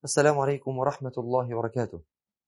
السلام عليكم ورحمة الله وبركاته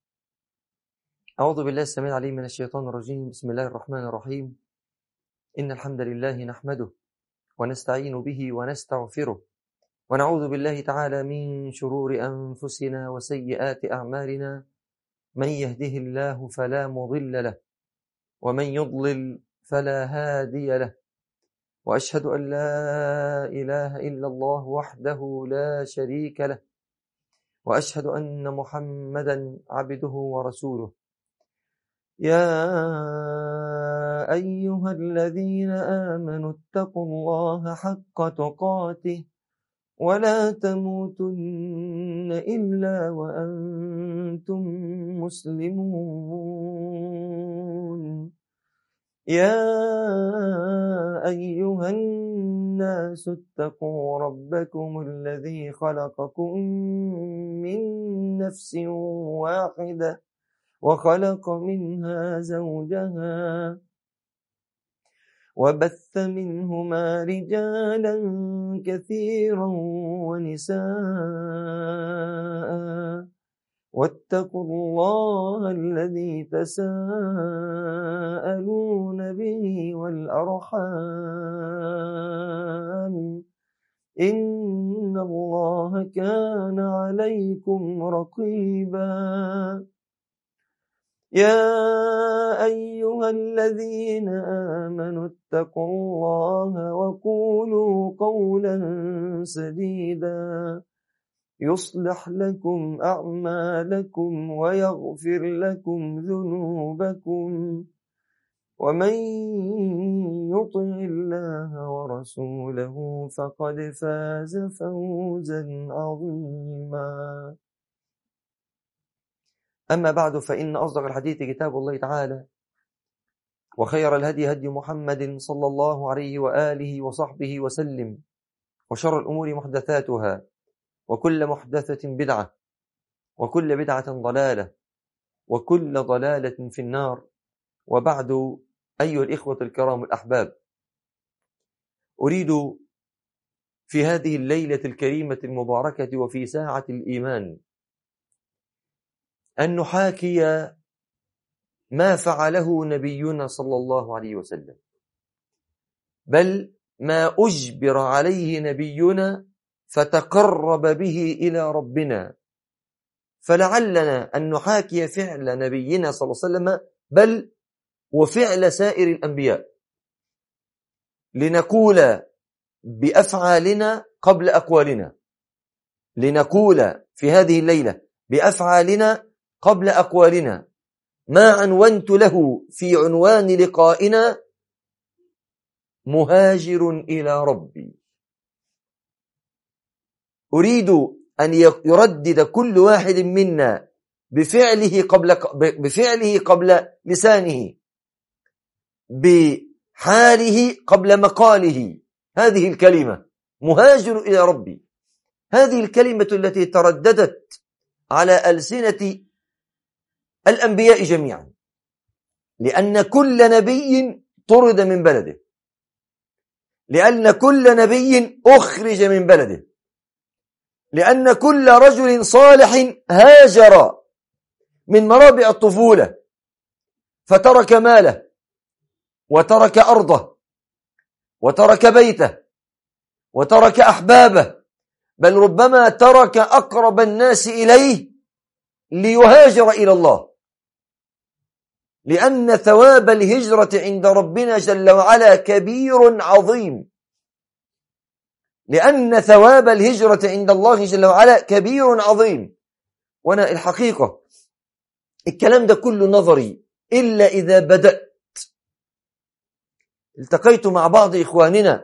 أعوذ بالله السميع العليم من الشيطان الرجيم بسم الله الرحمن الرحيم إن الحمد لله نحمده ونستعين به ونستغفره ونعوذ بالله تعالى من شرور أنفسنا وسيئات أعمالنا من يهده الله فلا مضل له ومن يضلل فلا هادي له وأشهد أن لا إله إلا الله وحده لا شريك له وأشهد أن محمدا عبده ورسوله يا أيها الذين آمنوا اتقوا الله حق تقاته ولا تموتن إلا وأنتم مسلمون يا أيها الناس اتقوا ربكم الذي خلقكم من نفس واحدة وخلق منها زوجها وبث منهما رجالا كثيرا ونساء واتقوا الله الذي تساءلون به والأرحام إن الله كان عليكم رقيبا يا أيها الذين آمنوا اتقوا الله وقولوا قولا سديدا يصلح لكم أعمالكم ويغفر لكم ذنوبكم ومن يطع الله ورسوله فقد فاز فوزا عظيما أما بعد فإن أصدق الحديث كتاب الله تعالى وخير الهدي هدي محمد صلى الله عليه وآله وصحبه وسلم وشر الأمور محدثاتها وكل محدثة بدعة وكل بدعة ضلالة وكل ضلالة في النار وبعد أيها الإخوة الكرام الأحباب أريد في هذه الليلة الكريمة المباركة وفي ساعة الإيمان أن نحاكي ما فعله نبينا صلى الله عليه وسلم بل ما أجبر عليه نبينا فتقرب به إلى ربنا فلعلنا أن نحاكي فعل نبينا صلى الله عليه وسلم بل وفعل سائر الأنبياء لنقول بأفعالنا قبل أقوالنا لنقول في هذه الليلة بأفعالنا قبل أقوالنا ما عنونت له في عنوان لقائنا مهاجر إلى ربي أريد أن يردد كل واحد منا بفعله قبل بفعله قبل لسانه بحاله قبل مقاله هذه الكلمة مهاجر إلى ربي هذه الكلمة التي ترددت على ألسنة الأنبياء جميعا لأن كل نبي طرد من بلده لأن كل نبي أخرج من بلده لأن كل رجل صالح هاجر من مرابع الطفولة فترك ماله وترك أرضه وترك بيته وترك أحبابه بل ربما ترك أقرب الناس إليه ليهاجر إلى الله لأن ثواب الهجرة عند ربنا جل وعلا كبير عظيم لأن ثواب الهجرة عند الله جل وعلا كبير عظيم وأنا الحقيقة الكلام ده كله نظري إلا إذا بدأت التقيت مع بعض إخواننا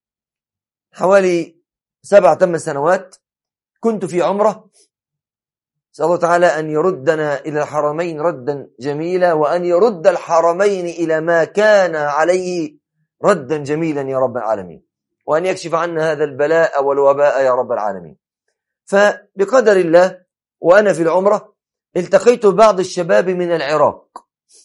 حوالي سبع ثمان سنوات كنت في عمرة نسأل الله تعالى أن يردنا إلى الحرمين ردا جميلا وأن يرد الحرمين إلى ما كان عليه ردا جميلا يا رب العالمين وأن يكشف عنا هذا البلاء والوباء يا رب العالمين فبقدر الله وأنا في العمرة التقيت بعض الشباب من العراق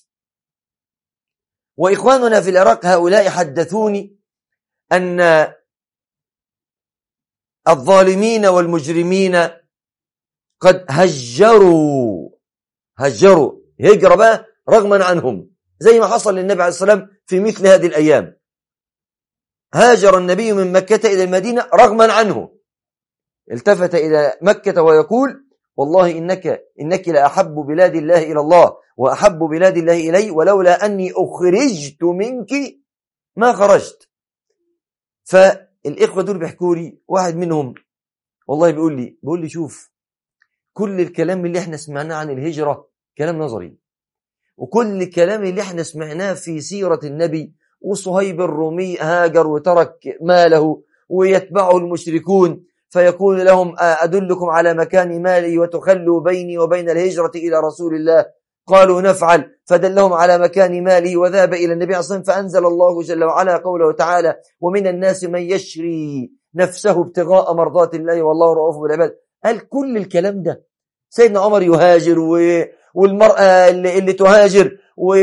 وإخواننا في العراق هؤلاء حدثوني أن الظالمين والمجرمين قد هجروا هجروا هجرة بقى رغما عنهم زي ما حصل للنبي عليه الصلاة والسلام في مثل هذه الأيام هاجر النبي من مكة إلى المدينة رغما عنه التفت إلى مكة ويقول والله إنك إنك لأحب بلاد الله إلى الله وأحب بلاد الله إلي ولولا أني أخرجت منك ما خرجت فالإخوة دول بيحكوا لي واحد منهم والله بيقول لي بيقول لي شوف كل الكلام اللي احنا سمعناه عن الهجرة كلام نظري وكل الكلام اللي احنا سمعناه في سيرة النبي وصهيب الرومي هاجر وترك ماله ويتبعه المشركون فيقول لهم أدلكم على مكان مالي وتخلوا بيني وبين الهجرة إلى رسول الله قالوا نفعل فدلهم على مكان مالي وذهب إلى النبي صلى الله عليه وسلم فأنزل الله جل وعلا قوله تعالى ومن الناس من يشري نفسه ابتغاء مرضات الله والله رؤوف بالعباد قال كل الكلام ده سيدنا عمر يهاجر و... والمرأة اللي, اللي تهاجر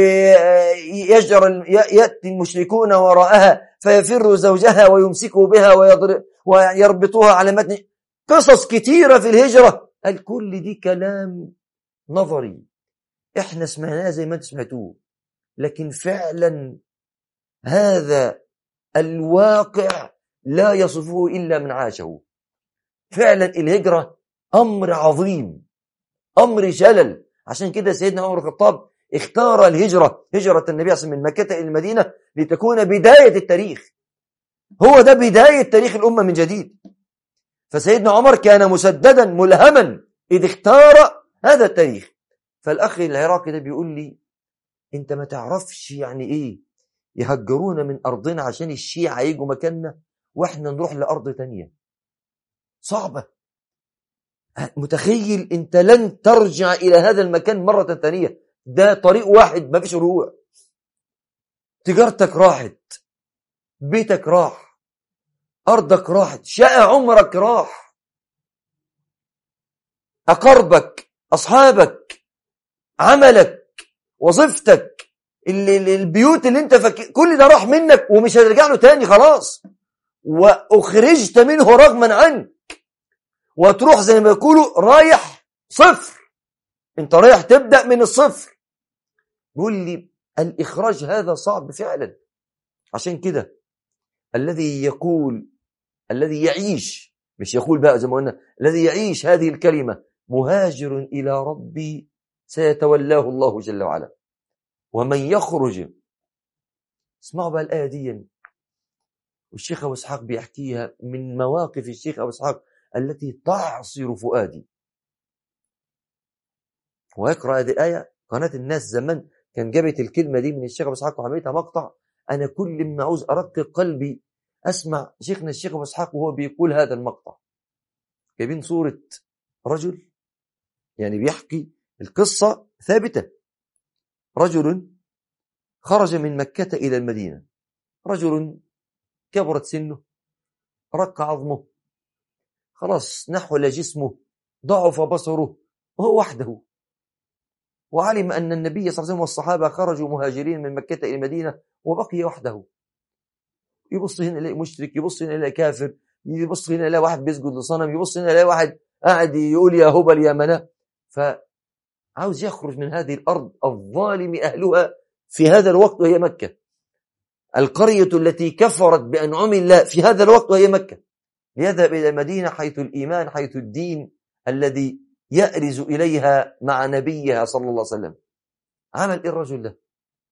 ويجر يأتي المشركون وراءها فيفر زوجها ويمسكه بها ويضرب ويربطوها على متن قصص كتيرة في الهجرة قال كل دي كلام نظري احنا سمعناه زي ما انت سمعتوه لكن فعلا هذا الواقع لا يصفه إلا من عاشه فعلا الهجرة أمر عظيم أمر شلل عشان كده سيدنا عمر الخطاب اختار الهجرة هجرة النبي صلى الله عليه وسلم من مكة إلى المدينة لتكون بداية التاريخ هو ده بداية تاريخ الأمة من جديد فسيدنا عمر كان مسددا ملهما إذ اختار هذا التاريخ فالأخ العراقي ده بيقول لي أنت ما تعرفش يعني إيه يهجرونا من أرضنا عشان الشيعة يجوا مكاننا وإحنا نروح لأرض تانية صعبة متخيل أنت لن ترجع إلى هذا المكان مرة ثانية ده طريق واحد ما فيش رجوع تجارتك راحت بيتك راح أرضك راحت شقى عمرك راح أقربك أصحابك عملك وظيفتك اللي البيوت اللي انت فك... كل ده راح منك ومش هترجع له تاني خلاص وأخرجت منه رغما عنك وتروح زي ما يقولوا رايح صفر انت رايح تبدأ من الصفر يقول لي الإخراج هذا صعب فعلا عشان كده الذي يقول الذي يعيش مش يقول بقى زي ما قلنا الذي يعيش هذه الكلمة مهاجر إلى ربي سيتولاه الله جل وعلا ومن يخرج اسمعوا بقى الآية دي والشيخ أبو إسحاق بيحكيها من مواقف الشيخ أبو إسحاق التي تعصر فؤادي ويقرأ هذه الآية قناة الناس زمان كان جابت الكلمة دي من الشيخ أبو إسحاق وعملتها مقطع أنا كل ما عاوز أرقق قلبي أسمع شيخنا الشيخ أبو إسحاق وهو بيقول هذا المقطع جايبين صورة رجل يعني بيحكي القصة ثابتة رجل خرج من مكة إلى المدينة رجل كبرت سنه رق عظمه خلاص نحول جسمه ضعف بصره وهو وحده وعلم أن النبي صلى الله عليه وسلم والصحابة خرجوا مهاجرين من مكة إلى المدينة وبقي وحده يبص هنا يلاقي مشرك يبص هنا يلاقي كافر يبص هنا يلاقي واحد بيسجد لصنم يبص هنا يلاقي واحد قاعد يقول يا هبل يا منى فعاوز يخرج من هذه الأرض الظالم أهلها في هذا الوقت وهي مكة القرية التي كفرت بأنعم الله في هذا الوقت وهي مكة ليذهب إلى المدينة حيث الإيمان حيث الدين الذي يأرز إليها مع نبيها صلى الله عليه وسلم عمل إيه الرجل ده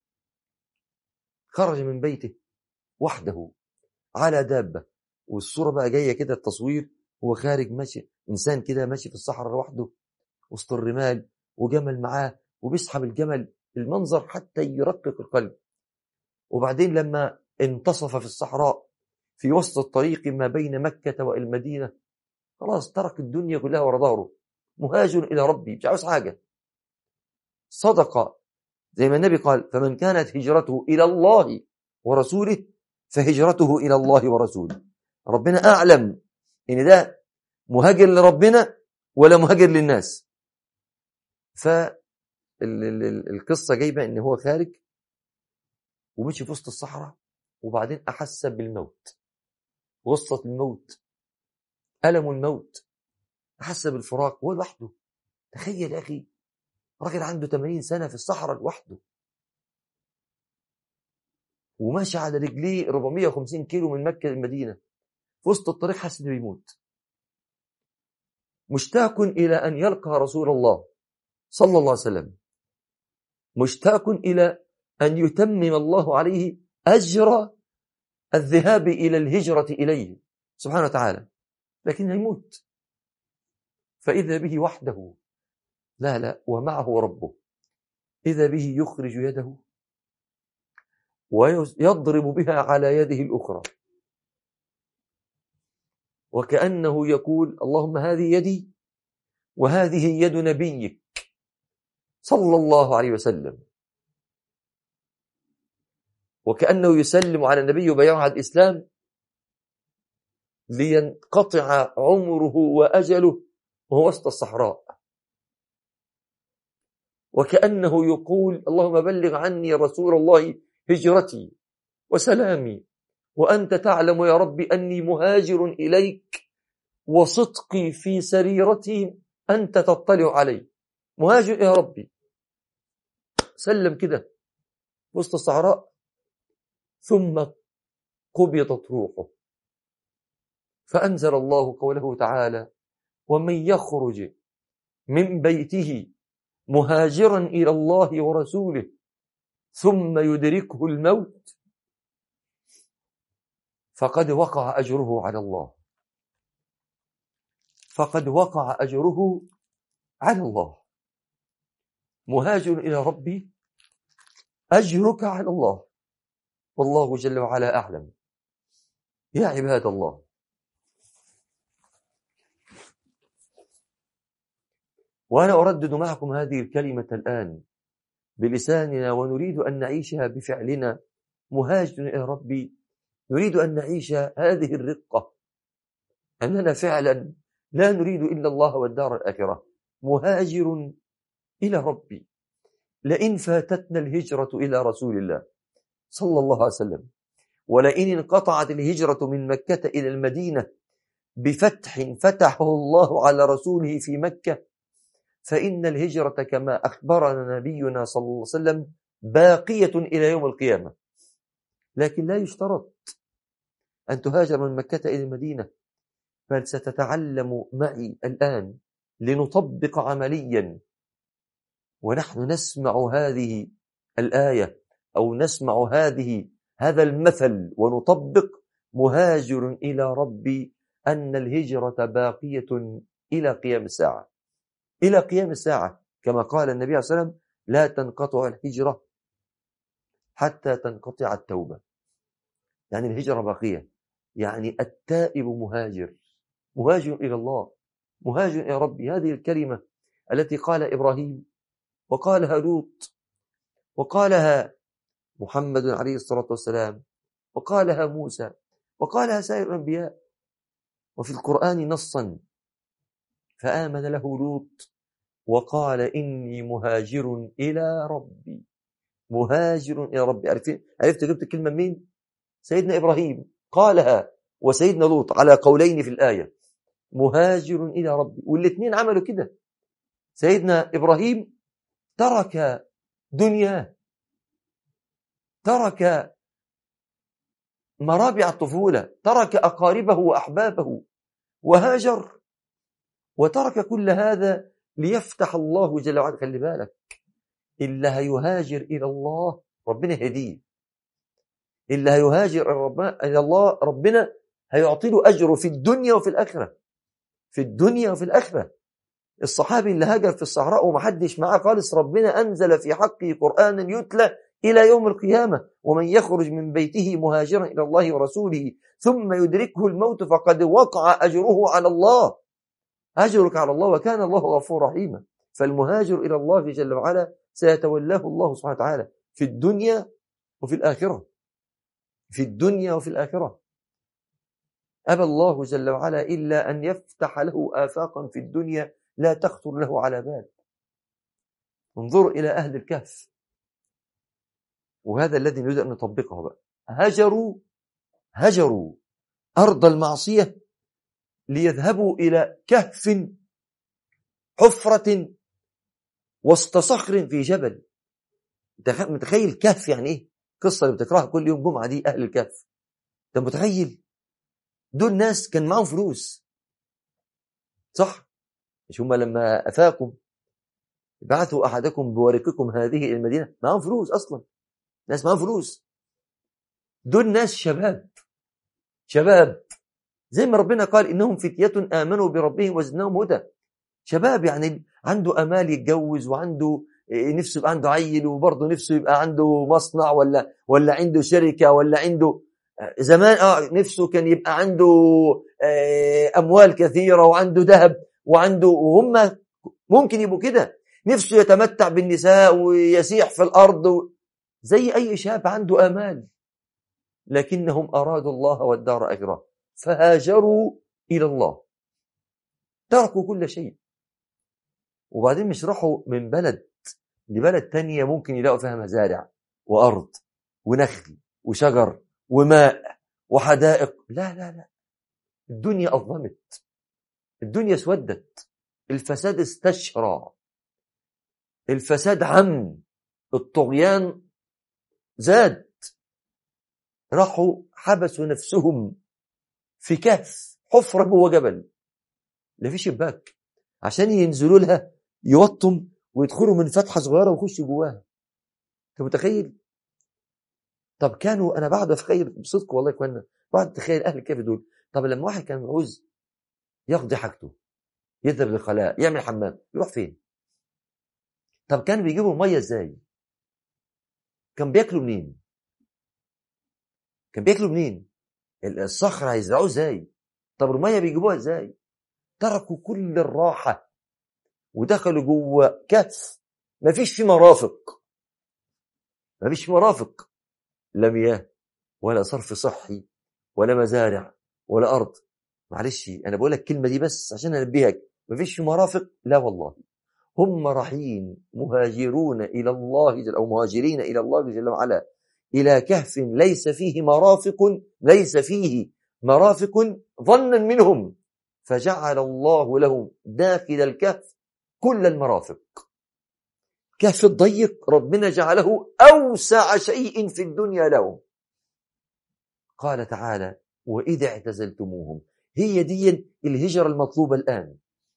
خرج من بيته وحده على دابة والصورة بقى جاية كده التصوير هو خارج ماشي إنسان كده ماشي في الصحراء لوحده وسط الرمال وجمل معاه وبيسحب الجمل المنظر حتى يرقق القلب وبعدين لما انتصف في الصحراء في وسط الطريق ما بين مكة والمدينة خلاص ترك الدنيا كلها ورا ظهره مهاجر إلى ربي مش عاوز حاجة صدق زي ما النبي قال فمن كانت هجرته إلى الله ورسوله فهجرته إلى الله ورسوله ربنا أعلم إن ده مهاجر لربنا ولا مهاجر للناس فالقصة جايبة إن هو خارج ومشي في وسط الصحراء وبعدين أحس بالموت غصة الموت ألم الموت أحس بالفراق هو لوحده تخيل يا أخي راجل عنده 80 سنة في الصحراء لوحده وماشي على رجليه 450 كيلو من مكة للمدينة في وسط الطريق حاسس انه بيموت مشتاق إلى أن يلقى رسول الله صلى الله عليه وسلم مشتاق إلى أن يتمم الله عليه أجر الذهاب إلى الهجرة إليه سبحانه وتعالى لكن يموت فإذا به وحده لا لا ومعه ربه إذا به يخرج يده ويضرب بها على يده الأخرى وكأنه يقول اللهم هذه يدي وهذه يد نبيك صلى الله عليه وسلم وكأنه يسلم على النبي وبيعه على الإسلام لينقطع عمره وأجله وهو وسط الصحراء وكأنه يقول اللهم بلغ عني رسول الله هجرتي وسلامي وأنت تعلم يا رب أني مهاجر إليك وصدقي في سريرتي أنت تطلع علي مهاجر يا ربي سلم كده وسط الصحراء ثم قبضت روحه فأنزل الله قوله تعالى ومن يخرج من بيته مهاجرا إلى الله ورسوله ثم يدركه الموت فقد وقع أجره على الله فقد وقع أجره على الله مهاجر إلى ربي أجرك على الله والله جل وعلا أعلم يا عباد الله وأنا أردد معكم هذه الكلمة الآن بلساننا ونريد أن نعيشها بفعلنا مهاجر إلى ربي نريد أن نعيش هذه الرقة أننا فعلا لا نريد إلا الله والدار الآخرة مهاجر إلى ربي لئن فاتتنا الهجرة إلى رسول الله صلى الله عليه وسلم ولئن انقطعت الهجرة من مكة إلى المدينة بفتح فتحه الله على رسوله في مكة فإن الهجرة كما أخبرنا نبينا صلى الله عليه وسلم باقية إلى يوم القيامة لكن لا يشترط أن تهاجر من مكة إلى المدينة بل ستتعلم معي الآن لنطبق عمليا ونحن نسمع هذه الآية أو نسمع هذه هذا المثل ونطبق مهاجر إلى ربي أن الهجرة باقية إلى قيام الساعة إلى قيام الساعة كما قال النبي عليه الصلاة والسلام لا تنقطع الهجرة حتى تنقطع التوبة يعني الهجرة باقية يعني التائب مهاجر مهاجر إلى الله مهاجر إلى ربي هذه الكلمة التي قال إبراهيم وقالها لوط وقالها محمد عليه الصلاة والسلام وقالها موسى وقالها سائر الأنبياء وفي القرآن نصا فآمن له لوط وقال إني مهاجر إلى ربي مهاجر إلى ربي عرفت عرفت جبت الكلمة مين سيدنا إبراهيم قالها وسيدنا لوط على قولين في الآية مهاجر إلى ربي والاثنين عملوا كده سيدنا إبراهيم ترك دنياه ترك مرابع الطفولة ترك أقاربه وأحبابه وهاجر وترك كل هذا ليفتح الله جل وعلا خلي بالك اللي هيهاجر إلى الله ربنا يهديه اللي هيهاجر إلى الله ربنا هيعطي له أجره في الدنيا وفي الآخرة في الدنيا وفي الآخرة الصحابي اللي هاجر في الصحراء ومحدش معاه خالص ربنا أنزل في حقه قرآنا يتلى إلى يوم القيامة ومن يخرج من بيته مهاجرا إلى الله ورسوله ثم يدركه الموت فقد وقع أجره على الله أجرك على الله وكان الله غفور رحيما فالمهاجر إلى الله جل وعلا سيتولاه الله سبحانه وتعالى في الدنيا وفي الآخرة في الدنيا وفي الآخرة أبى الله جل وعلا إلا أن يفتح له آفاقا في الدنيا لا تخطر له على بال انظروا إلى أهل الكهف وهذا الذي نريد أن نطبقه بقى هجروا هجروا أرض المعصية ليذهبوا إلى كهف حفرة وسط صخر في جبل انت متخيل كهف يعني ايه قصه اللي بتقراها كل يوم جمعه دي اهل الكهف انت متخيل دول ناس كان معاهم فلوس صح مش هم لما افاقوا بعثوا احدكم بورقكم هذه المدينه معاهم فلوس اصلا ناس معاهم فلوس دول ناس شباب شباب زي ما ربنا قال انهم فتيه امنوا بربهم وزدناهم هدى شباب يعني عنده امال يتجوز وعنده نفسه يبقى عنده عيل وبرضه نفسه يبقى عنده مصنع ولا ولا عنده شركه ولا عنده زمان اه نفسه كان يبقى عنده آه اموال كثيره وعنده ذهب وعنده وهم ممكن يبقوا كده نفسه يتمتع بالنساء ويسيح في الارض و... زي اي شاب عنده امال لكنهم ارادوا الله والدار اخره فهاجروا الى الله تركوا كل شيء وبعدين مش راحوا من بلد لبلد تانية ممكن يلاقوا فيها مزارع وأرض ونخل وشجر وماء وحدائق لا لا لا الدنيا أظلمت الدنيا اسودت الفساد استشرى الفساد عم الطغيان زاد راحوا حبسوا نفسهم في كهف حفرة جوه جبل لا في شباك عشان ينزلوا لها يوطم ويدخلوا من فتحة صغيرة ويخشوا جواها انت متخيل طب كانوا انا بعد اتخيل بصدق والله يا اخوانا بعد اتخيل اهل الكهف دول طب لما واحد كان عاوز يقضي حاجته يذهب للخلاء يعمل حمام يروح فين طب كانوا بيجيبوا الميه ازاي كان بياكلوا منين كان بياكلوا منين الصخر هيزرعوه ازاي طب الميه بيجيبوها ازاي تركوا كل الراحه ودخلوا جوه كهف مفيش فيه مرافق مفيش فيه مرافق لا مياه ولا صرف صحي ولا مزارع ولا ارض معلش انا بقول لك الكلمه دي بس عشان انبهك مفيش فيه مرافق لا والله هم رايحين مهاجرون الى الله جل او مهاجرين الى الله جل وعلا الى كهف ليس فيه مرافق ليس فيه مرافق ظنا منهم فجعل الله لهم داخل الكهف كل المرافق كهف الضيق ربنا جعله أوسع شيء في الدنيا لهم قال تعالى وإذا اعتزلتموهم هي دي الهجرة المطلوبة الآن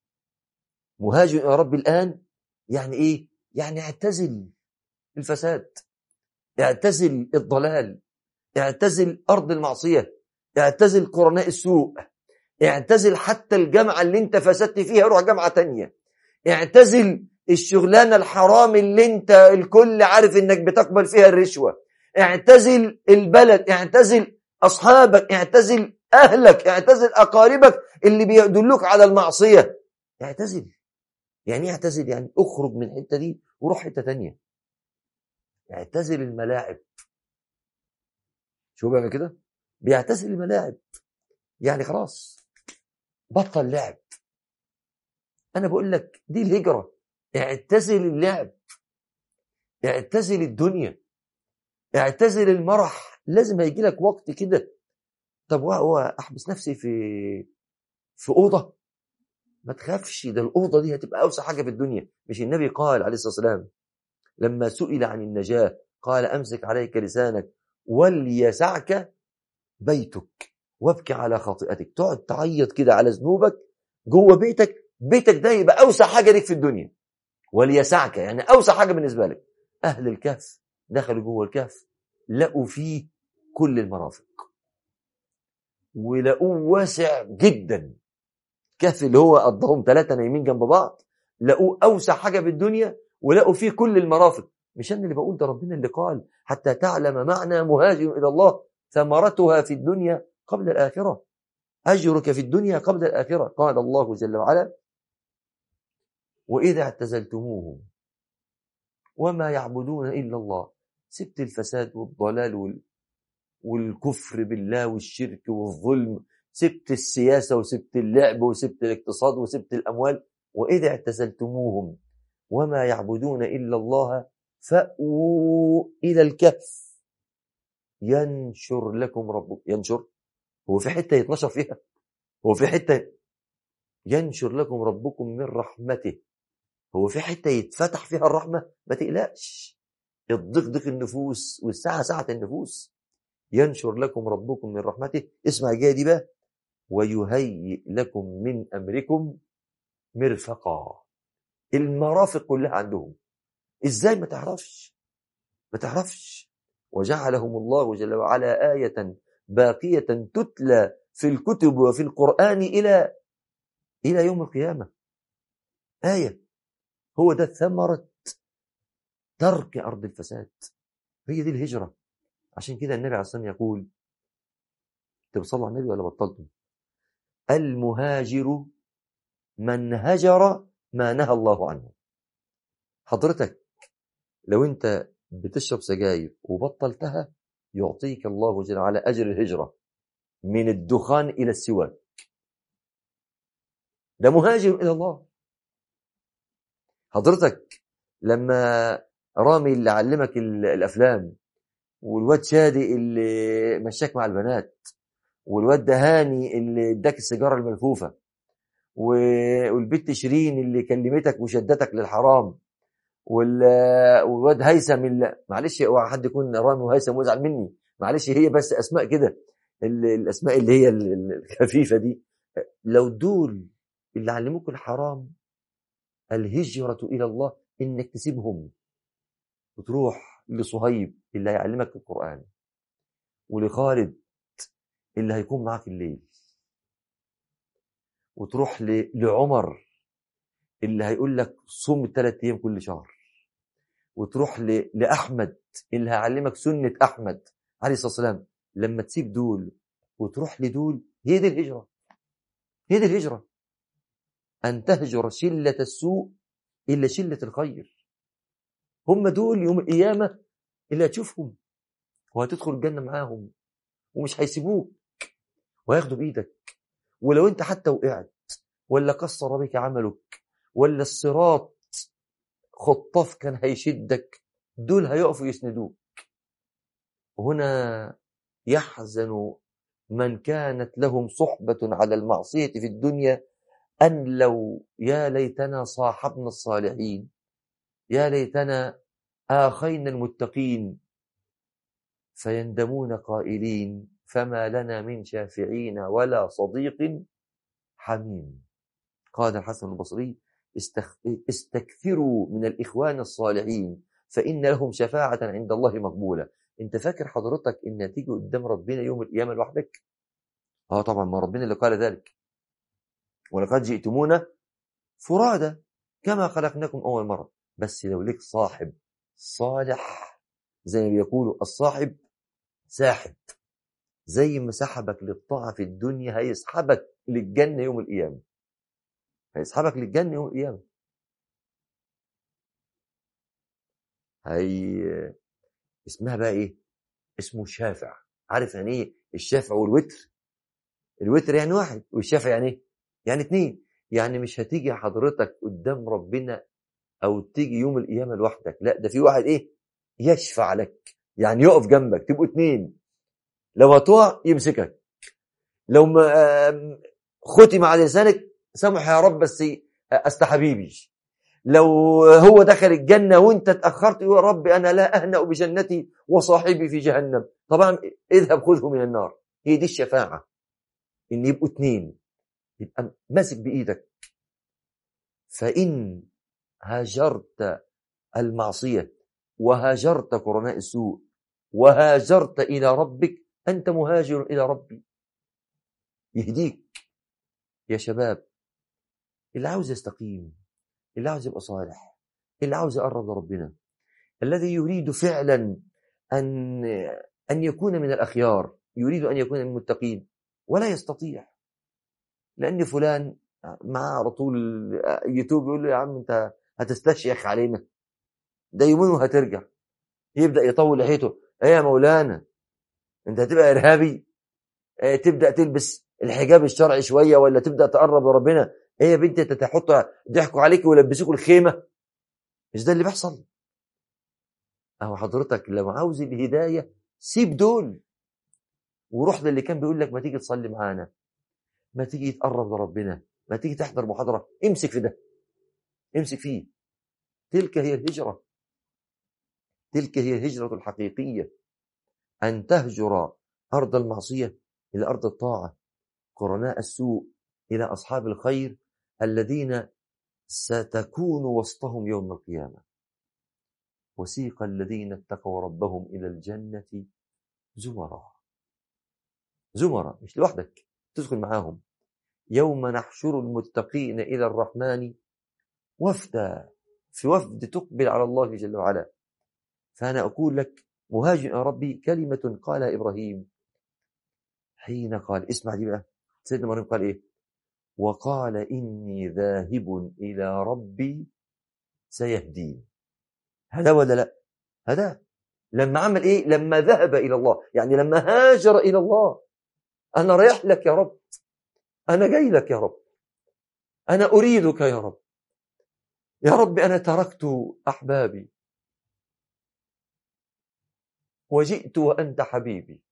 مهاجر يا رب الآن يعني إيه يعني اعتزل الفساد اعتزل الضلال اعتزل أرض المعصية اعتزل قرناء السوء اعتزل حتى الجامعة اللي انت فسدت فيها روح جامعة تانية اعتزل الشغلانة الحرام اللي انت الكل عارف انك بتقبل فيها الرشوة اعتزل البلد اعتزل اصحابك اعتزل اهلك اعتزل اقاربك اللي بيدلوك على المعصية اعتزل يعني ايه اعتزل يعني اخرج من الحتة دي وروح حتة تانية اعتزل الملاعب شو بيعمل كده بيعتزل الملاعب يعني خلاص بطل لعب انا بقول لك دي الهجرة اعتزل اللعب اعتزل الدنيا اعتزل المرح لازم هيجي لك وقت كده طب هو احبس نفسي في في اوضه ما تخافش ده الاوضه دي هتبقى اوسع حاجه في الدنيا مش النبي قال عليه الصلاه والسلام لما سئل عن النجاه قال امسك عليك لسانك وليسعك بيتك وابكي على خاطئتك تقعد تعيط كده على ذنوبك جوه بيتك بيتك ده يبقى اوسع حاجه ليك في الدنيا وليسعك يعني اوسع حاجه بالنسبه لك اهل الكهف دخلوا جوه الكهف لقوا فيه كل المرافق ولقوه واسع جدا كهف اللي هو قضاهم ثلاثه نايمين جنب بعض لقوه اوسع حاجه في الدنيا ولقوا فيه كل المرافق مش انا اللي بقول ده ربنا اللي قال حتى تعلم معنى مهاجر الى الله ثمرتها في الدنيا قبل الاخره اجرك في الدنيا قبل الاخره قال الله جل وعلا وإذا اعتزلتموهم وما يعبدون إلا الله سبت الفساد والضلال وال... والكفر بالله والشرك والظلم سبت السياسة وسبت اللعب وسبت الاقتصاد وسبت الأموال وإذا اعتزلتموهم وما يعبدون إلا الله فأووا إلى الكهف ينشر لكم ربكم ينشر هو في حتة يتنشر فيها هو في حتة ينشر لكم ربكم من رحمته هو في حتة يتفتح فيها الرحمة ما تقلقش الضيق ضيق النفوس والساعة ساعة النفوس ينشر لكم ربكم من رحمته اسمع الجاية دي بقى ويهيئ لكم من أمركم مرفقا المرافق كلها عندهم ازاي ما تعرفش ما تعرفش وجعلهم الله جل وعلا آية باقية تتلى في الكتب وفي القرآن إلى إلى يوم القيامة آية هو ده ثمرة ترك أرض الفساد هي دي الهجرة عشان كده النبي عليه الصلاة والسلام يقول انتوا بتصلوا على النبي ولا بطلتم المهاجر من هجر ما نهى الله عنه حضرتك لو انت بتشرب سجاير وبطلتها يعطيك الله جل وعلا أجر الهجرة من الدخان إلى السواك ده مهاجر إلى الله حضرتك لما رامي اللي علمك ال- الأفلام والواد شادي اللي مشاك مع البنات والواد ده هاني اللي اداك السيجارة الملفوفة و- والبت شيرين اللي كلمتك وشدتك للحرام وال- والواد هيثم اللي معلش اوعى حد يكون رامي وهيثم ويزعل مني معلش هي بس اسماء كده ال- الاسماء اللي هي ال- ال- الخفيفه دي لو دول اللي علموك الحرام الهجره الى الله انك تسيبهم وتروح لصهيب اللي هيعلمك القران ولخالد اللي هيكون معاك الليل وتروح ل- لعمر اللي هيقول لك صوم الثلاث ايام كل شهر وتروح ل... لاحمد اللي هيعلمك سنه احمد عليه الصلاه والسلام لما تسيب دول وتروح لدول هي دي الهجره هي دي الهجره ان تهجر شله السوء الا شله الخير هم دول يوم القيامه اللي هتشوفهم وهتدخل الجنه معاهم ومش هيسيبوك وهياخدوا بايدك ولو انت حتى وقعت ولا قصر بك عملك ولا الصراط خطاف كان هيشدك دول هيقفوا يسندوك هنا يحزن من كانت لهم صحبة على المعصية في الدنيا أن لو يا ليتنا صاحبنا الصالحين يا ليتنا آخينا المتقين فيندمون قائلين فما لنا من شافعين ولا صديق حميم قال الحسن البصري استخ... استكثروا من الإخوان الصالحين فإن لهم شفاعة عند الله مقبولة انت فاكر حضرتك ان تيجي قدام ربنا يوم القيامة لوحدك اه طبعا ما ربنا اللي قال ذلك ولقد جئتمونا فرادى كما خلقناكم أول مرة بس لو لك صاحب صالح زي ما بيقولوا الصاحب ساحب زي ما سحبك للطاعة في الدنيا هيسحبك للجنة يوم القيامة هيسحبك للجنة يوم القيامة هي اسمها بقى ايه اسمه الشافع عارف يعني ايه الشافع والوتر الوتر يعني واحد والشافع يعني ايه يعني اتنين يعني مش هتيجي حضرتك قدام ربنا او تيجي يوم القيامة لوحدك لا ده في واحد ايه يشفع لك يعني يقف جنبك تبقوا اتنين لو هتقع يمسكك لو ما ختم على لسانك سامح يا رب بس است حبيبي لو هو دخل الجنة وانت اتأخرت يقول رب أنا لا أهنأ بجنتي وصاحبي في جهنم طبعا اذهب خذه من النار هي دي الشفاعة إن يبقوا اتنين يبقى ماسك بإيدك فإن هاجرت المعصية وهاجرت قرناء السوء وهاجرت إلى ربك أنت مهاجر إلى ربي يهديك يا شباب اللي عاوز يستقيم اللي عاوز يبقى صالح اللي عاوز يقرب لربنا الذي يريد فعلا أن أن يكون من الأخيار يريد أن يكون من المتقين ولا يستطيع لأن فلان معاه على طول يوتيوب يقول له يا عم أنت هتستشيخ علينا ده يومين وهترجع يبدأ يطول لحيته ايه يا مولانا انت هتبقى ارهابي ايه تبدأ تلبس الحجاب الشرعي شوية ولا تبدأ تقرب لربنا ايه يا بنتي انت تحط ضحكوا عليك ويلبسوك الخيمة مش ده اللي بيحصل اهو حضرتك لو عاوز الهداية سيب دول وروح للي كان بيقول لك ما تيجي تصلي معانا ما تيجي تقرب لربنا ما تيجي تحضر محاضرة امسك في ده امسك فيه تلك هي الهجرة تلك هي الهجرة الحقيقية أن تهجر أرض المعصية إلى أرض الطاعة قرناء السوء إلى أصحاب الخير الذين ستكون وسطهم يوم القيامة وسيق الذين اتقوا ربهم إلى الجنة زمرا زمرا مش لوحدك تدخل معاهم يوم نحشر المتقين إلى الرحمن وفدا في وفد تقبل على الله جل وعلا فأنا أقول لك مهاجم يا ربي كلمة قالها إبراهيم حين قال اسمع دي بقى سيدنا مريم قال إيه وقال إني ذاهب إلى ربي سيهدين هذا ولا لا هذا لما عمل إيه لما ذهب إلى الله يعني لما هاجر إلى الله أنا رايح لك يا رب أنا جاي لك يا رب أنا أريدك يا رب يا رب أنا تركت أحبابي وجئت وأنت حبيبي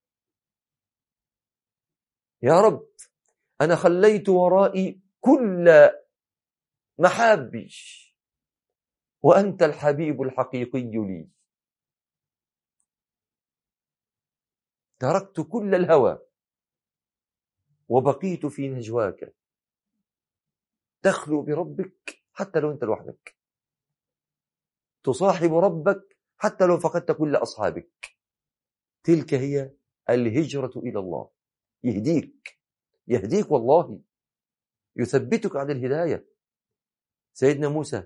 يا رب أنا خليت ورائي كل محابي وأنت الحبيب الحقيقي لي تركت كل الهوى وبقيت في نجواك تخلو بربك حتى لو أنت لوحدك تصاحب ربك حتى لو فقدت كل أصحابك تلك هي الهجرة إلى الله يهديك يهديك والله يثبتك على الهداية سيدنا موسى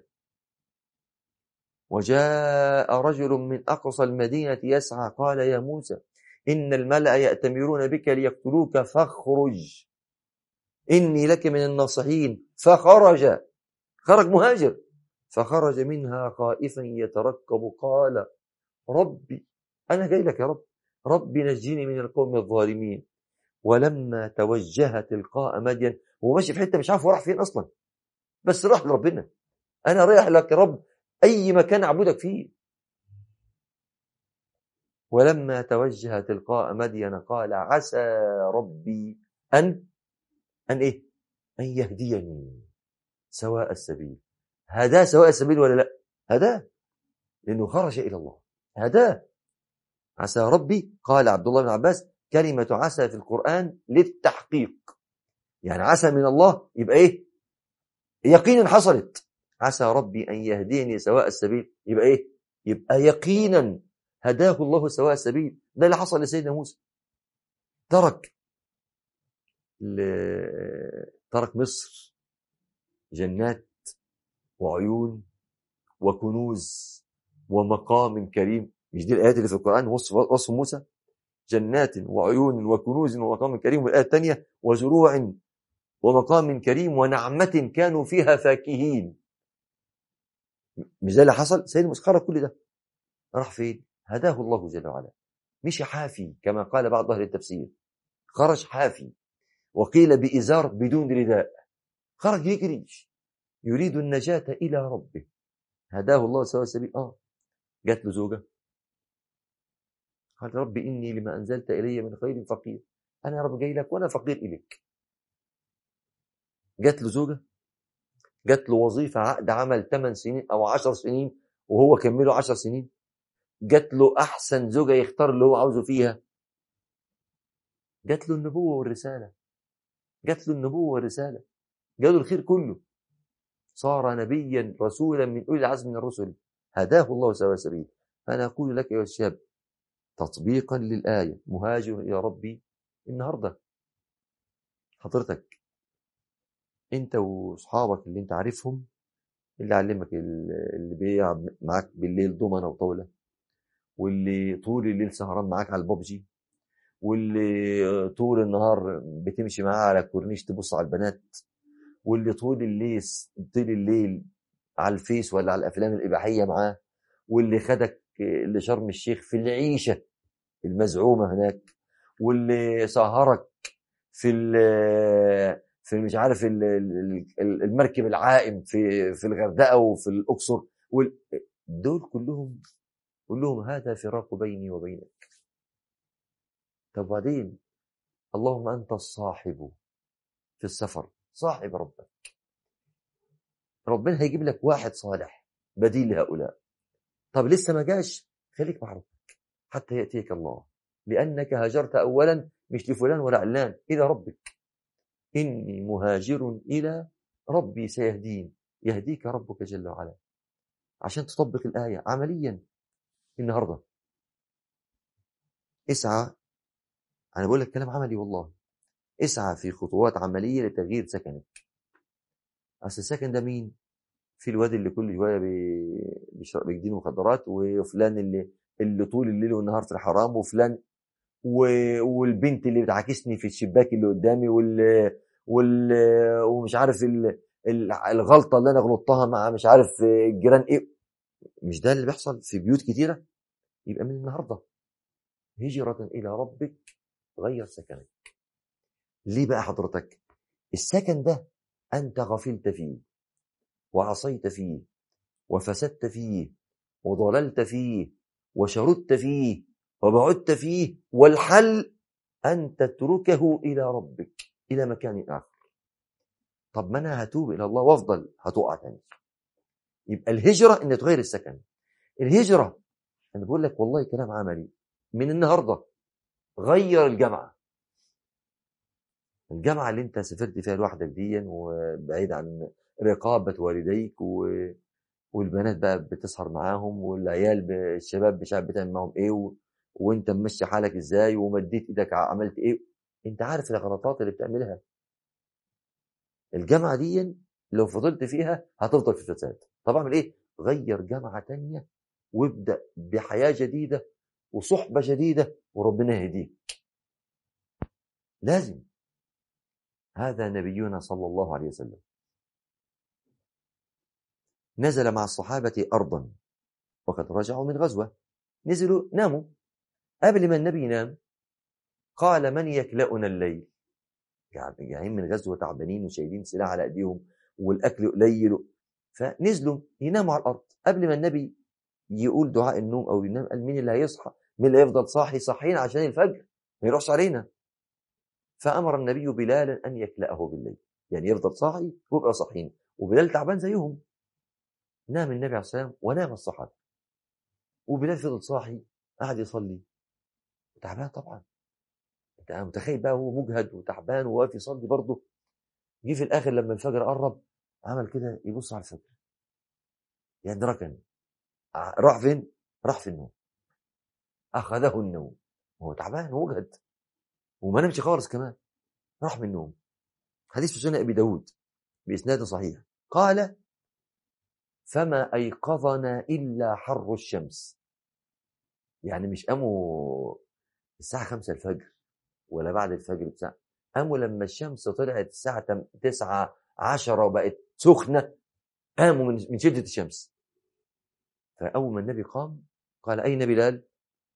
وجاء رجل من أقصى المدينة يسعى قال يا موسى إن الملأ يأتمرون بك ليقتلوك فاخرج إني لك من الناصحين فخرج خرج مهاجر فخرج منها خائفا يتركب قال ربي أنا جاي لك يا رب ربي نجيني من القوم الظالمين ولما توجه تلقاء مدين هو ماشي في حته مش عارف هو راح فين اصلا بس راح لربنا انا رايح لك يا رب اي مكان اعبدك فيه ولما توجه تلقاء مدين قال عسى ربي ان ان ايه ان يهديني سواء السبيل هداه سواء السبيل ولا لا هداه لانه خرج الى الله هداه عسى ربي قال عبد الله بن عباس كلمة عسى في القرآن للتحقيق يعني عسى من الله يبقى ايه يقينا حصلت عسى ربي أن يهديني سواء السبيل يبقى ايه يبقى يقينا هداه الله سواء السبيل ده اللي حصل لسيدنا موسى ترك ل... ترك مصر جنات وعيون وكنوز ومقام كريم مش دي الآيات اللي في القرآن وصف, وصف موسى جنات وعيون وكنوز ومقام كريم والآية الثانية وزروع ومقام كريم ونعمة كانوا فيها فاكهين مش ده اللي حصل سيدنا موسى خرج كل ده راح فين هداه الله جل وعلا مش حافي كما قال بعض أهل التفسير خرج حافي وقيل بإزار بدون رداء خرج يجري يريد النجاة إلى ربه هداه الله سواء السبيل آه جات له زوجة قال رب إني لما أنزلت إلي من خير فقير أنا يا رب جاي لك وأنا فقير إليك جات له زوجة جات له وظيفة عقد عمل 8 سنين أو 10 سنين وهو كمله 10 سنين جات له أحسن زوجة يختار اللي هو عاوزه فيها جات له النبوة والرسالة جات له النبوة والرسالة جاله الخير كله صار نبيا رسولا من أولي العزم من الرسل هداه الله سواء سبيل فأنا أقول لك أيها الشاب تطبيقا للآية مهاجر إلى ربي النهاردة حضرتك انت واصحابك اللي انت عارفهم اللي علمك اللي بيلعب معاك بالليل دومنه وطاوله واللي طول الليل سهران معاك على الببجي واللي طول النهار بتمشي معاه على الكورنيش تبص على البنات واللي طول الليل طول الليل على الفيس ولا على الافلام الاباحيه معاه واللي خدك لشرم الشيخ في العيشه المزعومه هناك واللي سهرك في في مش عارف المركب العائم في في الغردقه وفي الاقصر دول كلهم كلهم هذا فراق بيني وبينك طب وبعدين اللهم انت الصاحب في السفر صاحب ربك ربنا هيجيب لك واحد صالح بديل لهؤلاء طب لسه ما جاش خليك مع ربك حتى يأتيك الله لأنك هاجرت أولا مش لفلان ولا علان إلى ربك إني مهاجر إلى ربي سيهدين يهديك ربك جل وعلا عشان تطبق الآية عمليا النهاردة اسعى أنا بقول لك كلام عملي والله اسعى في خطوات عملية لتغيير سكنك أصل السكن ده مين؟ في الواد اللي كل شوية بيشرب بيدين مخدرات وفلان اللي اللي طول الليل والنهار في الحرام وفلان و... والبنت اللي بتعاكسني في الشباك اللي قدامي وال... وال... ومش عارف ال... الغلطة اللي أنا غلطتها مع مش عارف الجيران إيه مش ده اللي بيحصل في بيوت كتيرة يبقى من النهاردة هجرة إلى ربك غير سكنك ليه بقى حضرتك السكن ده أنت غفلت فيه وعصيت فيه وفسدت فيه وضللت فيه وشردت فيه وبعدت فيه والحل أن تتركه إلى ربك إلى مكان آخر طب ما أنا هتوب إلى الله وأفضل هتقع تاني يبقى الهجرة إن تغير السكن الهجرة أنا بقول لك والله كلام عملي من النهاردة غير الجامعة الجامعة اللي انت سافرت فيها لوحدك دي وبعيد عن رقابة والديك و... والبنات بقى بتسهر معاهم والعيال الشباب مش عارف بتعمل معاهم ايه و... وانت ممشي حالك ازاي ومديت ايدك عملت ايه انت عارف الغلطات اللي بتعملها الجامعة دي لو فضلت فيها هتفضل في فساد طب اعمل ايه غير جامعة تانية وابدأ بحياة جديدة وصحبة جديدة وربنا يهديك لازم هذا نبينا صلى الله عليه وسلم نزل مع الصحابة أرضا وقد رجعوا من غزوة نزلوا ناموا قبل ما النبي ينام قال من يكلأنا الليل يعني جايين من غزوة تعبانين وشايلين سلاح على ايديهم والاكل قليل فنزلوا يناموا على الارض قبل ما النبي يقول دعاء النوم او ينام قال مين اللي هيصحى مين اللي هيفضل صاحي صاحيين عشان الفجر ما يروحش علينا فامر النبي بلالا ان يكلأه بالليل يعني يفضل صاحي ويبقى صاحيين وبلال تعبان زيهم نام النبي عليه السلام ونام الصحابه وبلال فضل صاحي قعد يصلي تعبان طبعا انت متخيل بقى هو مجهد وتعبان وواقف يصلي برضه جه في الاخر لما الفجر قرب عمل كده يبص على الفجر يعني ركن راح فين؟ راح في النوم اخذه النوم هو تعبان ومجهد وما نمشي خالص كمان راح من النوم حديث في سنن ابي داود باسناد صحيح قال فما ايقظنا الا حر الشمس يعني مش قاموا الساعه 5 الفجر ولا بعد الفجر بساعة قاموا لما الشمس طلعت الساعة 9 10 وبقت سخنة قاموا من من شدة الشمس فأول ما النبي قام قال أين بلال؟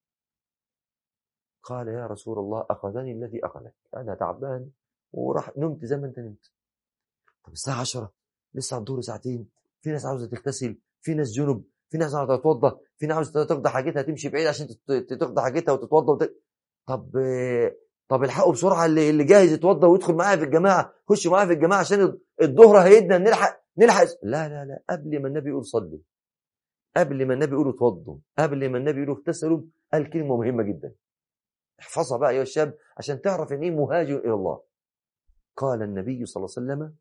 قال يا رسول الله أخذني الذي أخذك أنا تعبان وراح نمت زي ما أنت نمت طب الساعة 10 لسه على الظهر ساعتين في ناس عاوزة تغتسل في ناس جنب في ناس عاوزة تتوضى في ناس عاوزة تقضي حاجتها تمشي بعيد عشان تقضي حاجتها وتتوضى وت... طب طب الحقوا بسرعه اللي اللي جاهز يتوضى ويدخل معايا في الجماعه خش معايا في الجماعه عشان الظهر هيدنا نلحق نلحق لا لا لا قبل ما النبي يقول صلوا قبل ما النبي يقول اتوضوا قبل ما النبي يقول اغتسلوا قال كلمه مهمه جدا احفظها بقى يا شاب عشان تعرف ان ايه مهاجر الى الله قال النبي صلى الله عليه وسلم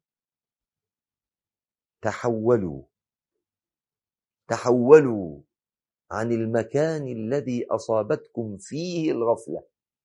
تحولوا تحولوا عن المكان الذي اصابتكم فيه الغفله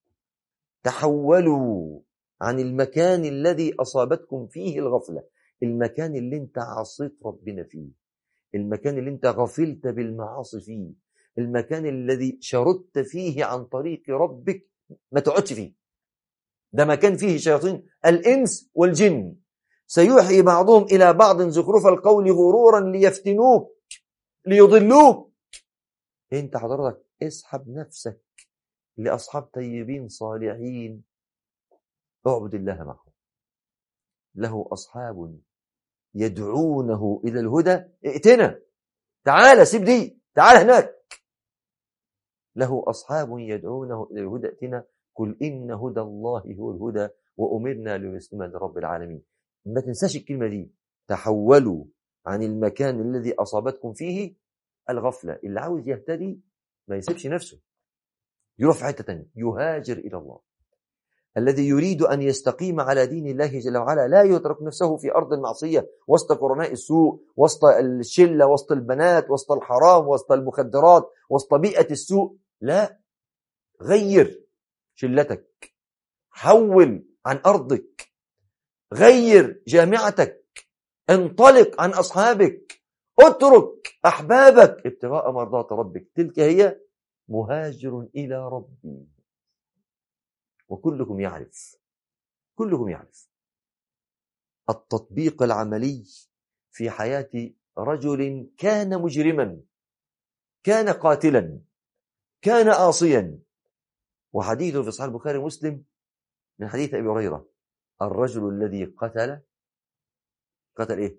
تحولوا عن المكان الذي أصابتكم فيه الغفلة المكان اللي انت عصيت ربنا فيه المكان اللي انت غفلت بالمعاصي فيه المكان الذي شردت فيه عن طريق ربك ما تقعدش فيه ده مكان فيه شياطين الإنس والجن سيوحي بعضهم إلى بعض زخرف القول غرورا ليفتنوك ليضلوك انت حضرتك اسحب نفسك لأصحاب طيبين صالحين اعبد الله معهم له أصحاب يدعونه إلى الهدى ائتنا تعال سيب دي تعال هناك له أصحاب يدعونه إلى الهدى ائتنا قل إن هدى الله هو الهدى وأمرنا لنسلم لرب العالمين ما تنساش الكلمة دي تحولوا عن المكان الذي أصابتكم فيه الغفلة اللي عاوز يهتدي ما يسيبش نفسه يروح في حتة تانية يهاجر إلى الله الذي يريد أن يستقيم على دين الله جل وعلا لا يترك نفسه في أرض المعصية وسط قرناء السوء وسط الشلة وسط البنات وسط الحرام وسط المخدرات وسط بيئة السوء لا غير شلتك حول عن أرضك غير جامعتك انطلق عن أصحابك اترك أحبابك ابتغاء مرضات ربك تلك هي مهاجر إلى ربي وكلكم يعرف كلكم يعرف التطبيق العملي في حياة رجل كان مجرما كان قاتلا كان آصيا وحديثه في صحيح البخاري ومسلم من حديث أبي هريرة الرجل الذي قتل قتل إيه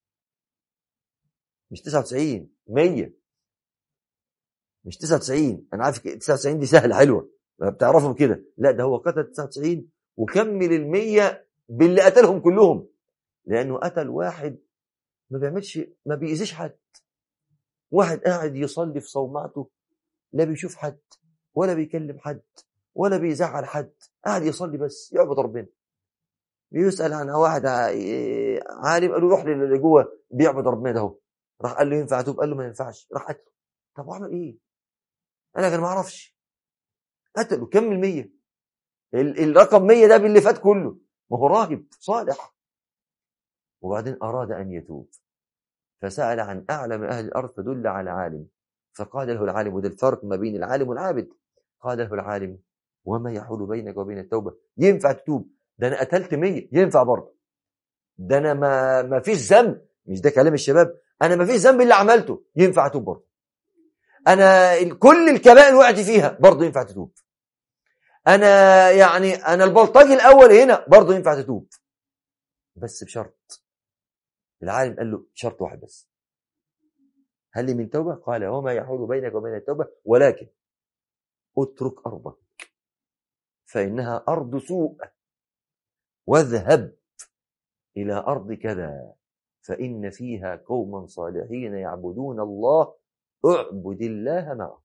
مش 99 100 مش 99 أنا عارف 99 دي سهلة حلوة بتعرفهم كده لا ده هو قتل 99 وكمل ال 100 باللي قتلهم كلهم لأنه قتل واحد ما بيعملش ما بيأذيش حد واحد قاعد يصلي في صومعته لا بيشوف حد ولا بيكلم حد ولا بيزعل حد قاعد يصلي بس يعبد ربنا بيسأل عن واحد عالم قال له روح للي جوه بيعبد ربنا ده هو راح قال له ينفع توب قال له ما ينفعش راح قتله طب واعمل ايه انا كان ما اعرفش قتله كمل 100 الرقم 100 ده باللي فات كله ما هو راهب صالح وبعدين اراد ان يتوب فسأل عن اعلم اهل الارض فدل على عالم فقال له العالم وده الفرق ما بين العالم والعابد قال له العالم وما يحول بينك وبين التوبة ينفع تتوب ده أنا قتلت مية ينفع برضه ده أنا ما, ما فيش ذنب مش ده كلام الشباب أنا ما فيش ذنب اللي عملته ينفع أتوب برضه أنا كل الكبائر وقعت فيها برضه ينفع تتوب أنا يعني أنا البلطجي الأول هنا برضه ينفع تتوب بس بشرط العالم قال له شرط واحد بس هل لي من توبة؟ قال وما يحول بينك وبين التوبة ولكن اترك أرضك فإنها أرض سوء واذهب إلى أرض كذا فإن فيها قوما صالحين يعبدون الله اعبد الله معه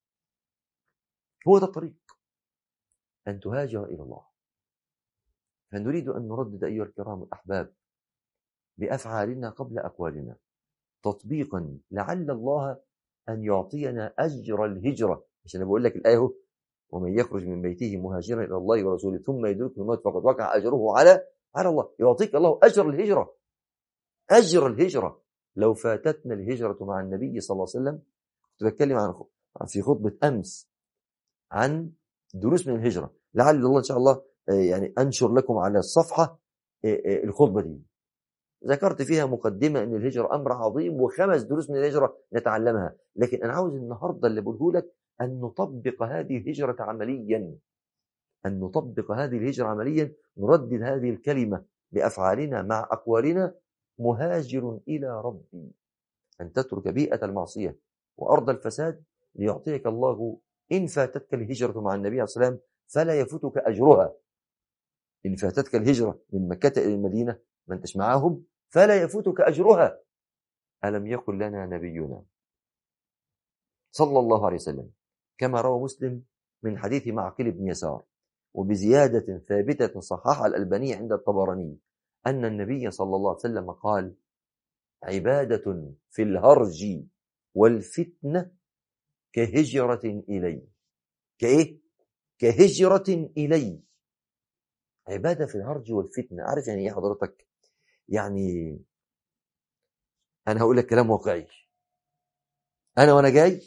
هو ده الطريق أن تهاجر إلى الله فنريد أن نردد أيها الكرام الأحباب بأفعالنا قبل أقوالنا تطبيقا لعل الله أن يعطينا أجر الهجرة مش أنا بقول لك الآية اهو ومن يخرج من بيته مهاجرا إلى الله ورسوله ثم يدركه الموت فقد وقع أجره على على الله يعطيك الله أجر الهجرة أجر الهجرة لو فاتتنا الهجرة مع النبي صلى الله عليه وسلم كنت بتكلم عن في خطبة أمس عن دروس من الهجرة لعل الله إن شاء الله يعني أنشر لكم على الصفحة الخطبة دي ذكرت فيها مقدمة أن الهجرة أمر عظيم وخمس دروس من الهجرة نتعلمها لكن أنا عاوز النهاردة اللي بقوله لك أن نطبق هذه الهجرة عمليا أن نطبق هذه الهجرة عمليا نردد هذه الكلمة بأفعالنا مع أقوالنا مهاجر إلى ربي أن تترك بيئة المعصية وأرض الفساد ليعطيك الله إن فاتتك الهجرة مع النبي عليه الصلاة والسلام فلا يفوتك أجرها إن فاتتك الهجرة من مكة إلى المدينة ما أنتش معاهم فلا يفوتك أجرها ألم يقل لنا نبينا صلى الله عليه وسلم كما روى مسلم من حديث معقل بن يسار وبزيادة ثابتة صححها الألباني عند الطبراني أن النبي صلى الله عليه وسلم قال عبادة في الهرج والفتنة كهجرة إلي كإيه؟ كهجرة إلي عبادة في الهرج والفتنة عارف يعني إيه حضرتك؟ يعني أنا هقول لك كلام واقعي أنا وأنا جاي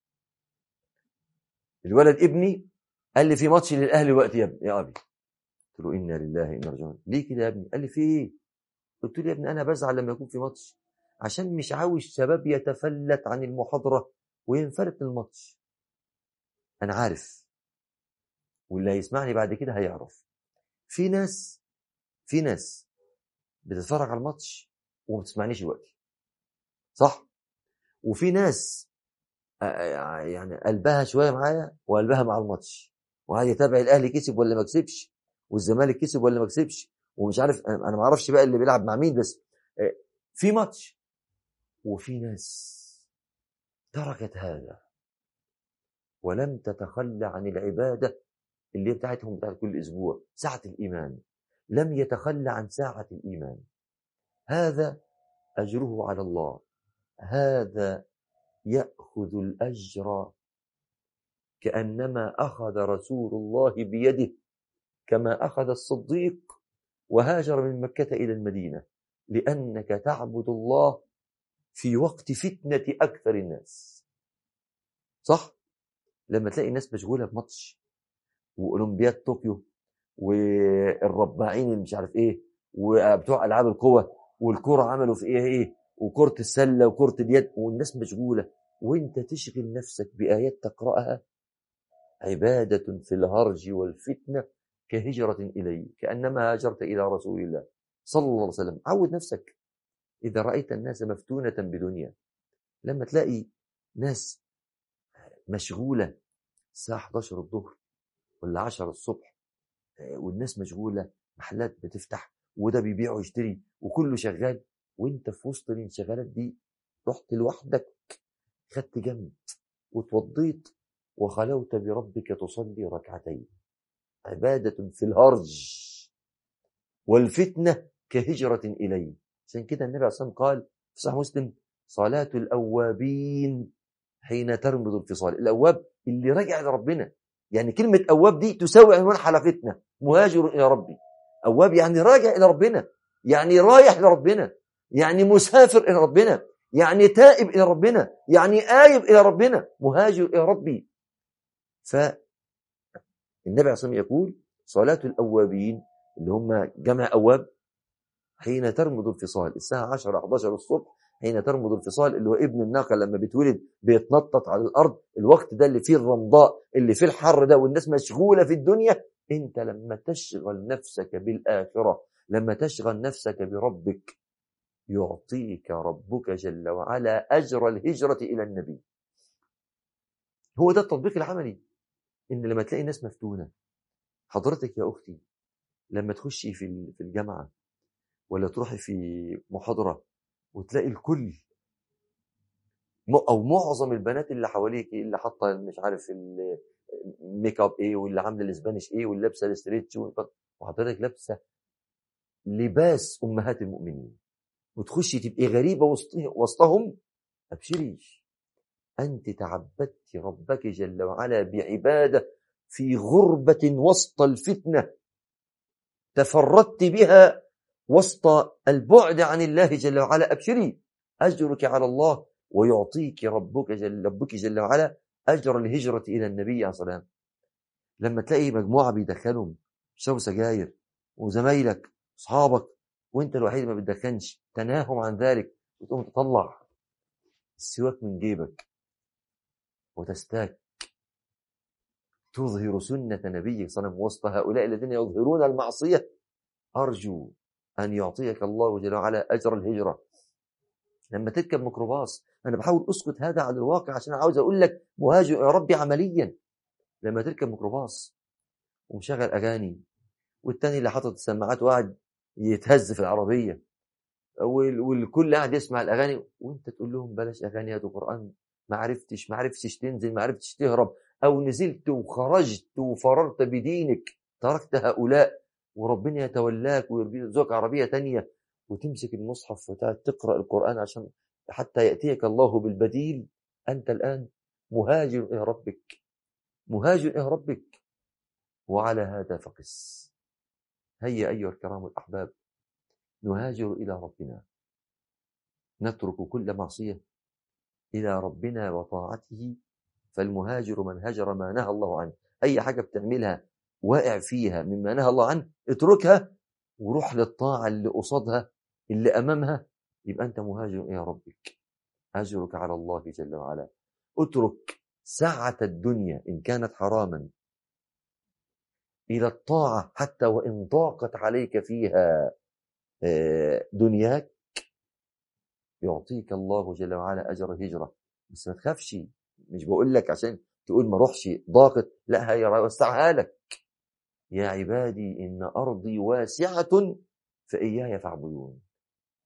الولد ابني قال لي في ماتش للاهلي وقت يا ابني يا ابي قلت له انا لله انا راجعون ليه كده يا ابني قال لي في ايه قلت له يا ابني انا بزعل لما يكون في ماتش عشان مش عاوز شباب يتفلت عن المحاضره وينفلت من الماتش انا عارف واللي هيسمعني بعد كده هيعرف في ناس في ناس بتتفرج على الماتش وما بتسمعنيش دلوقتي صح وفي ناس يعني قلبها شويه معايا وقلبها مع الماتش وقاعد يتابع الاهلي كسب ولا ما كسبش والزمالك كسب ولا ما كسبش ومش عارف انا ما اعرفش بقى اللي بيلعب مع مين بس في ماتش وفي ناس تركت هذا ولم تتخلى عن العبادة اللي بتاعتهم بتاعت كل أسبوع ساعة الإيمان لم يتخلى عن ساعة الإيمان هذا أجره على الله هذا يأخذ الأجر كأنما أخذ رسول الله بيده كما أخذ الصديق وهاجر من مكة إلى المدينة لأنك تعبد الله في وقت فتنة أكثر الناس صح؟ لما تلاقي الناس مشغولة بماتش وأولمبياد طوكيو والرباعين اللي مش عارف إيه وبتوع ألعاب القوة والكرة عملوا في إيه إيه وكرة السلة وكرة اليد والناس مشغولة وانت تشغل نفسك بآيات تقرأها عبادة في الهرج والفتنة كهجرة إلي كأنما هاجرت إلى رسول الله صلى الله عليه وسلم عود نفسك إذا رأيت الناس مفتونة بدنيا لما تلاقي ناس مشغولة الساعة 11 الظهر ولا 10 الصبح والناس مشغولة محلات بتفتح وده بيبيع ويشتري وكله شغال وانت في وسط الانشغالات دي رحت لوحدك خدت جنب وتوضيت وخلوت بربك تصلي ركعتين عبادة في الهرج والفتنة كهجرة إلي عشان كده النبي عليه الصلاة والسلام قال في صحيح مسلم صلاة الأوابين حين ترمض الفصال الأواب اللي رجع لربنا يعني كلمة أواب دي تساوي عنوان حلقتنا مهاجر إلى ربي أواب يعني راجع إلى ربنا يعني رايح لربنا يعني مسافر إلى ربنا يعني تائب إلى ربنا يعني آيب إلى ربنا مهاجر إلى ربي فالنبي عليه الصلاة يقول صلاة الأوابين اللي هم جمع أواب حين ترمض الفصال الساعة 10 11 الصبح حين ترمض الفصال اللي هو ابن الناقة لما بيتولد بيتنطط على الأرض الوقت ده اللي فيه الرمضاء اللي فيه الحر ده والناس مشغولة في الدنيا انت لما تشغل نفسك بالآخرة لما تشغل نفسك بربك يعطيك ربك جل وعلا أجر الهجرة إلى النبي هو ده التطبيق العملي إن لما تلاقي ناس مفتونة حضرتك يا أختي لما تخشي في في الجامعة ولا تروحي في محاضرة وتلاقي الكل أو معظم البنات اللي حواليك اللي حاطة مش عارف الميك اب ايه واللي عامله الاسبانيش ايه واللي لابسه الاستريتش وحضرتك لابسه لباس امهات المؤمنين وتخشي تبقي غريبه وسطهم ابشري انت تعبدت ربك جل وعلا بعباده في غربه وسط الفتنه تفردت بها وسط البعد عن الله جل وعلا ابشري اجرك على الله ويعطيك ربك جل ربك جل وعلا اجر الهجره الى النبي عليه الصلاه والسلام لما تلاقي مجموعه بيدخلهم يشربوا سجاير وزمايلك اصحابك وانت الوحيد ما بتدخنش تناهم عن ذلك وتقوم تطلع السواك من جيبك وتستاك تظهر سنة نبيك صلى الله عليه وسلم وسط هؤلاء الذين يظهرون المعصية أرجو أن يعطيك الله جل وعلا أجر الهجرة لما تركب ميكروباص أنا بحاول أسقط هذا على الواقع عشان عاوز أقول لك مهاجر يا ربي عمليا لما تركب ميكروباص ومشغل أغاني والتاني اللي حاطط السماعات وقاعد يتهز في العربية والكل قاعد يسمع الأغاني وأنت تقول لهم بلاش أغاني هاتوا قرآن ما عرفتش ما عرفتش تنزل ما عرفتش تهرب أو نزلت وخرجت وفررت بدينك تركت هؤلاء وربنا يتولاك ويرزقك عربية تانية وتمسك المصحف وتقرأ القرآن عشان حتى يأتيك الله بالبديل أنت الآن مهاجر إلى ربك مهاجر إلى ربك وعلى هذا فقس هيا أيها الكرام الأحباب نهاجر إلى ربنا نترك كل معصية إلى ربنا وطاعته فالمهاجر من هجر ما نهى الله عنه أي حاجة بتعملها واقع فيها مما نهى الله عنه اتركها وروح للطاعة اللي قصادها اللي أمامها يبقى أنت مهاجر إلى ربك أجرك على الله جل وعلا اترك سعة الدنيا إن كانت حراما إلى الطاعة حتى وإن ضاقت عليك فيها دنياك يعطيك الله جل وعلا أجر الهجرة بس ما تخافش مش بقول لك عشان تقول ما روحش ضاقت لا هي وسعها لك يا عبادي إن أرضي واسعة فإياي فاعبدون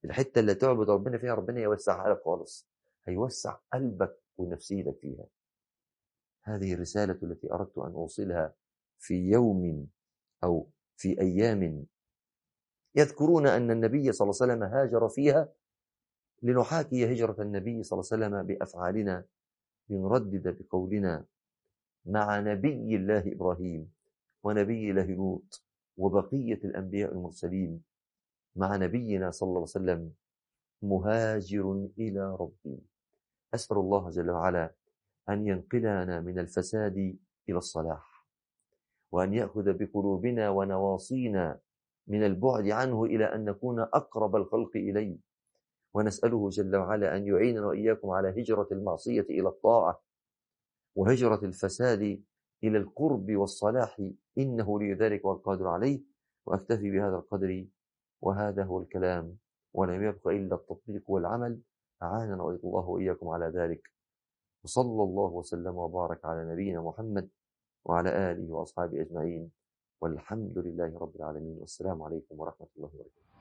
الحتة اللي تعبد ربنا فيها ربنا يوسعها لك خالص هيوسع قلبك ونفسيتك فيها هذه الرسالة التي أردت أن أوصلها في يوم أو في أيام يذكرون أن النبي صلى الله عليه وسلم هاجر فيها لنحاكي هجرة النبي صلى الله عليه وسلم بأفعالنا لنردد بقولنا مع نبي الله إبراهيم ونبي الله لوط وبقية الأنبياء المرسلين مع نبينا صلى الله عليه وسلم مهاجر إلى ربي أسأل الله جل وعلا أن ينقلنا من الفساد إلى الصلاح وأن يأخذ بقلوبنا ونواصينا من البعد عنه إلى أن نكون أقرب الخلق إليه ونسأله جل وعلا أن يعيننا وإياكم على هجرة المعصية إلى الطاعة وهجرة الفساد إلى القرب والصلاح إنه لي ذلك والقادر عليه وأكتفي بهذا القدر وهذا هو الكلام ولم يبق إلا التطبيق والعمل أعاننا الله وإياكم على ذلك وصلى الله وسلم وبارك على نبينا محمد وعلى آله وأصحابه أجمعين والحمد لله رب العالمين والسلام عليكم ورحمة الله وبركاته